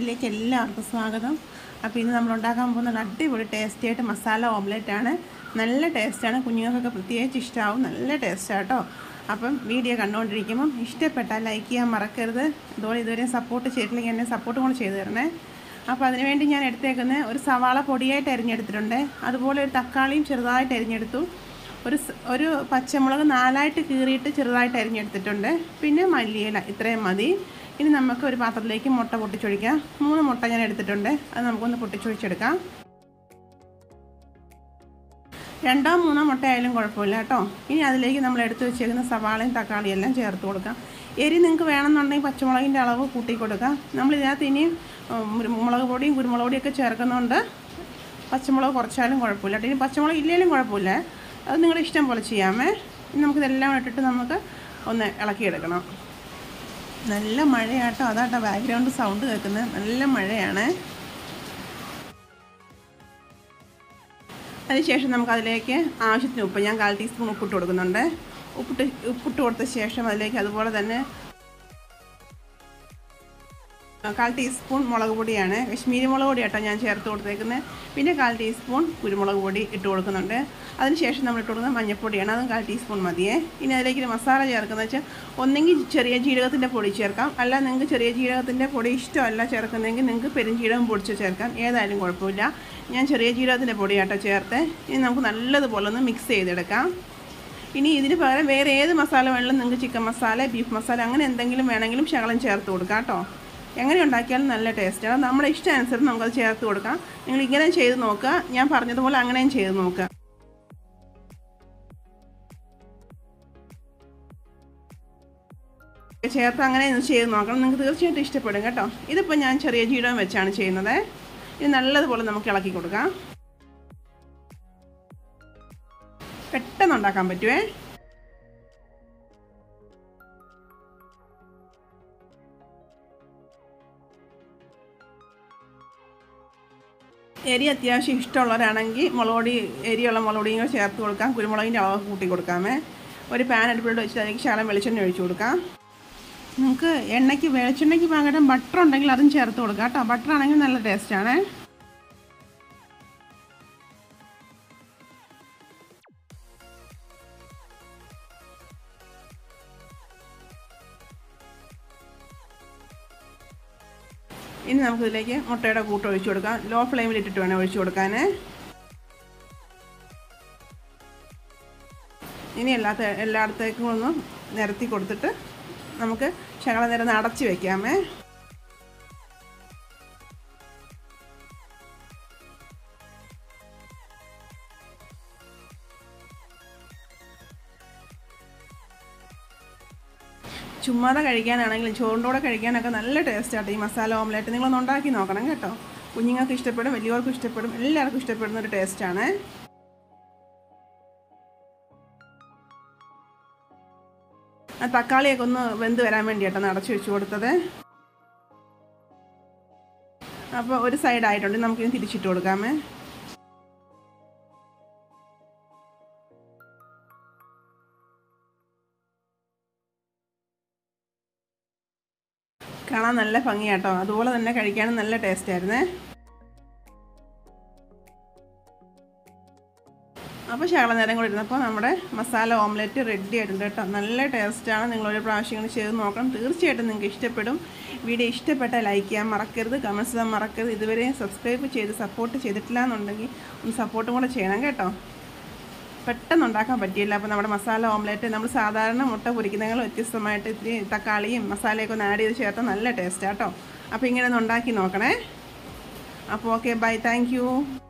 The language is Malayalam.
വീഡിയോയിലേക്ക് എല്ലാവർക്കും സ്വാഗതം അപ്പോൾ ഇന്ന് നമ്മൾ ഉണ്ടാക്കാൻ പോകുന്ന ഒരു അടിപൊളി ടേസ്റ്റി ആയിട്ട് മസാല ഓംലെറ്റ് ആണ് നല്ല ടേസ്റ്റാണ് കുഞ്ഞുങ്ങൾക്കൊക്കെ പ്രത്യേകിച്ച് ഇഷ്ടമാവും നല്ല ടേസ്റ്റാണ് കേട്ടോ അപ്പം വീഡിയോ കണ്ടുകൊണ്ടിരിക്കുമ്പം ഇഷ്ടപ്പെട്ടാൽ ലൈക്ക് ചെയ്യാൻ മറക്കരുത് അതുപോലെ ഇതുവരെ സപ്പോർട്ട് ചെയ്തിട്ടില്ലെങ്കിൽ എന്നെ സപ്പോർട്ട് കൂടെ ചെയ്തു തരണേ അപ്പോൾ അതിനുവേണ്ടി ഞാൻ എടുത്തേക്കുന്നത് ഒരു സവാള പൊടിയായിട്ട് അരിഞ്ഞെടുത്തിട്ടുണ്ട് അതുപോലെ ഒരു തക്കാളിയും ചെറുതായിട്ട് അരിഞ്ഞെടുത്തു ഒരു സ്- ഒരു പച്ചമുളക് നാലായിട്ട് കീറിയിട്ട് ചെറുതായിട്ട് അരിഞ്ഞെടുത്തിട്ടുണ്ട് പിന്നെ മല്ലിയില ഇത്രയും മതി ഇനി നമുക്ക് ഒരു പാത്രത്തിലേക്ക് മുട്ട പൊട്ടിച്ചൊഴിക്കാം മൂന്ന് മുട്ട ഞാൻ എടുത്തിട്ടുണ്ട് അത് നമുക്കൊന്ന് പൊട്ടിച്ചൊഴിച്ചെടുക്കാം രണ്ടോ മൂന്നോ മുട്ട ആയാലും കുഴപ്പമില്ല കേട്ടോ ഇനി അതിലേക്ക് നമ്മൾ എടുത്തു വെച്ചേക്കുന്ന സവാളയും തക്കാളിയും എല്ലാം ചേർത്ത് കൊടുക്കാം എരി നിങ്ങൾക്ക് വേണമെന്നുണ്ടെങ്കിൽ പച്ചമുളകിൻ്റെ അളവ് കൂട്ടി കൊടുക്കാം നമ്മൾ ഇതിനകത്ത് ഇനി ഉം, മുളക് പൊടിയും കുരുമുളക് പൊടിയൊക്കെ ചേർക്കുന്നുണ്ട് പച്ചമുളക് കുറച്ചാലും കുഴപ്പമില്ല കേട്ടോ ഇനി പച്ചമുളക് ഇല്ലെങ്കിലും കുഴപ്പമില്ല അത് നിങ്ങളുടെ ഇഷ്ടം പോലെ ചെയ്യാമേ ഇനി നമുക്കിതെല്ലാം ഇട്ടിട്ട് നമുക്ക് ഒന്ന് ഇളക്കിയെടുക്കണം നല്ല മഴയാട്ടോ അതാട്ടോ ബാക്ക്ഗ്രൗണ്ട് സൗണ്ട് കേൾക്കുന്നത് നല്ല മഴയാണ് അതിനുശേഷം നമുക്ക് അതിലേക്ക് ആവശ്യത്തിന് ഉപ്പ് ഞാൻ കാൽ ടീസ്പൂൺ ഉപ്പിട്ട് കൊടുക്കുന്നുണ്ട് ഉപ്പിട്ട് ഉപ്പിട്ട് കൊടുത്ത ശേഷം അതിലേക്ക് അതുപോലെ തന്നെ കാൽ ടീസ്പൂൺ മുളക് പൊടിയാണ് കശ്മീരി മുളക് പൊടി കേട്ടോ ഞാൻ ചേർത്ത് കൊടുത്തേക്കുന്നത് പിന്നെ കാൽ ടീസ്പൂൺ കുരുമുളക് പൊടി ഇട്ട് കൊടുക്കുന്നുണ്ട് അതിനുശേഷം നമ്മൾ ഇട്ട് കൊടുക്കുന്നത് മഞ്ഞൾപ്പൊടിയാണ് അതും കാൽ ടീസ്പൂൺ മതിയേ ഇനി അതിലേക്ക് ഒരു മസാല ചേർക്കുന്നത് വെച്ചാൽ ഒന്നെങ്കിൽ ചെറിയ ജീരകത്തിൻ്റെ പൊടി ചേർക്കാം അല്ല നിങ്ങൾക്ക് ചെറിയ ജീരകത്തിൻ്റെ പൊടി ഇഷ്ടമല്ല ചേർക്കുന്നതെങ്കിൽ നിങ്ങൾക്ക് പെരുംജീരകം പൊടിച്ച് ചേർക്കാം ഏതായാലും കുഴപ്പമില്ല ഞാൻ ചെറിയ ജീരകത്തിൻ്റെ പൊടി കേട്ടോ ചേർത്ത് ഇനി നമുക്ക് നല്ലതുപോലെ ഒന്ന് മിക്സ് ചെയ്തെടുക്കാം ഇനി ഇതിന് പകരം വേറെ ഏത് മസാല വേണമെങ്കിലും നിങ്ങൾക്ക് ചിക്കൻ മസാല ബീഫ് മസാല അങ്ങനെ എന്തെങ്കിലും വേണമെങ്കിലും ശകലം ചേർത്ത് കൊടുക്കാം കേട്ടോ എങ്ങനെ ഉണ്ടാക്കിയാലും നല്ല ടേസ്റ്റാണ് നമ്മുടെ ഇഷ്ടം അനുസരിച്ച് നമുക്കത് ചേർത്ത് കൊടുക്കാം നിങ്ങൾ ഇങ്ങനെ ചെയ്ത് നോക്കുക ഞാൻ പറഞ്ഞതുപോലെ അങ്ങനെയും ചെയ്ത് നോക്കുക ചേർത്ത് അങ്ങനെ ഒന്ന് ചെയ്ത് നോക്കണം നിങ്ങൾക്ക് തീർച്ചയായിട്ടും ഇഷ്ടപ്പെടും കേട്ടോ ഇതിപ്പോൾ ഞാൻ ചെറിയ ജീരകം വെച്ചാണ് ചെയ്യുന്നത് ഇത് നല്ലതുപോലെ നമുക്ക് ഇളക്കി കൊടുക്കാം പെട്ടെന്ന് ഉണ്ടാക്കാൻ പറ്റുമേ എരി അത്യാവശ്യം ഇഷ്ടമുള്ളവരാണെങ്കിൽ മുളക് പൊടി എരിയുള്ള മുളക് പൊടിയും കൂടെ ചേർത്ത് കൊടുക്കാം കുരുമുളകിൻ്റെ അളവ് കൂട്ടി കൊടുക്കാമേ ഒരു പാൻ അടുപ്പിലോട്ട് വെച്ചിട്ട് അതിലേക്ക് ശകലം വെളിച്ചെണ്ണ ഒഴിച്ചു കൊടുക്കാം നമുക്ക് എണ്ണയ്ക്ക് വെളിച്ചെണ്ണയ്ക്ക് പകരം ബട്ടർ ഉണ്ടെങ്കിൽ അതും ചേർത്ത് കൊടുക്കാം കേട്ടോ ബട്ടർ ആണെങ്കിൽ നല്ല ടേസ്റ്റാണ് ഇനി നമുക്കിതിലേക്ക് മുട്ടയുടെ കൂട്ട് ഒഴിച്ചു കൊടുക്കാം ലോ ഫ്ലെയിമിൽ ഇട്ടിട്ട് വേണം ഒഴിച്ചു കൊടുക്കാൻ ഇനി എല്ലാത്ത എല്ലായിടത്തേക്കും ഒന്ന് നിരത്തി കൊടുത്തിട്ട് നമുക്ക് ശകല നേരം ഒന്ന് അടച്ച് വെക്കാമേ ചുമ്മാതെ കഴിക്കാനാണെങ്കിലും ചോറിൻ്റെ കൂടെ കഴിക്കാനൊക്കെ നല്ല ടേസ്റ്റാണ് ഈ മസാല ഓംലെറ്റ് നിങ്ങളൊന്ന് ഉണ്ടാക്കി നോക്കണം കേട്ടോ കുഞ്ഞുങ്ങൾക്ക് ഇഷ്ടപ്പെടും വലിയവർക്കും ഇഷ്ടപ്പെടും എല്ലാവർക്കും ഇഷ്ടപ്പെടുന്ന ഒരു ടേസ്റ്റാണ് ആ തക്കാളിയൊക്കെ ഒന്ന് വെന്ത് വരാൻ വേണ്ടിയിട്ടാണ് അടച്ചു വെച്ച് കൊടുത്തത് അപ്പോൾ ഒരു സൈഡായിട്ടുണ്ട് നമുക്കിനി തിരിച്ചിട്ട് കൊടുക്കാമേ കാണാൻ നല്ല ഭംഗിയാട്ടോ അതുപോലെ തന്നെ കഴിക്കാനും നല്ല ടേസ്റ്റ് ആയിരുന്നേ അപ്പോൾ ശകല നേരം കൂടി ഇരുന്നപ്പോൾ നമ്മുടെ മസാല ഓംലെറ്റ് റെഡി ആയിട്ടുണ്ട് കേട്ടോ നല്ല ടേസ്റ്റാണ് നിങ്ങളൊരു പ്രാവശ്യം ഇങ്ങനെ ചെയ്ത് നോക്കണം തീർച്ചയായിട്ടും നിങ്ങൾക്ക് ഇഷ്ടപ്പെടും വീഡിയോ ഇഷ്ടപ്പെട്ടാൽ ലൈക്ക് ചെയ്യാൻ മറക്കരുത് കമൻസ് ചെയ്യാൻ മറക്കരുത് ഇതുവരെ സബ്സ്ക്രൈബ് ചെയ്ത് സപ്പോർട്ട് ചെയ്തിട്ടില്ല എന്നുണ്ടെങ്കിൽ ഒന്ന് സപ്പോർട്ടും കൂടെ ചെയ്യണം കേട്ടോ പെട്ടെന്ന് ഉണ്ടാക്കാൻ പറ്റിയില്ല അപ്പോൾ നമ്മുടെ മസാല ഓംലെറ്റ് നമ്മൾ സാധാരണ മുട്ട പൊരിക്കുന്നതിനേക്കാൾ വ്യത്യസ്തമായിട്ട് ഇത്തിരി തക്കാളിയും മസാലയൊക്കെ ഒന്ന് ആഡ് ചെയ്ത് ചേർത്താൽ നല്ല ടേസ്റ്റാണ് കേട്ടോ അപ്പോൾ ഇങ്ങനെ ഒന്ന് ഉണ്ടാക്കി നോക്കണേ അപ്പോൾ ഓക്കെ ബൈ താങ്ക്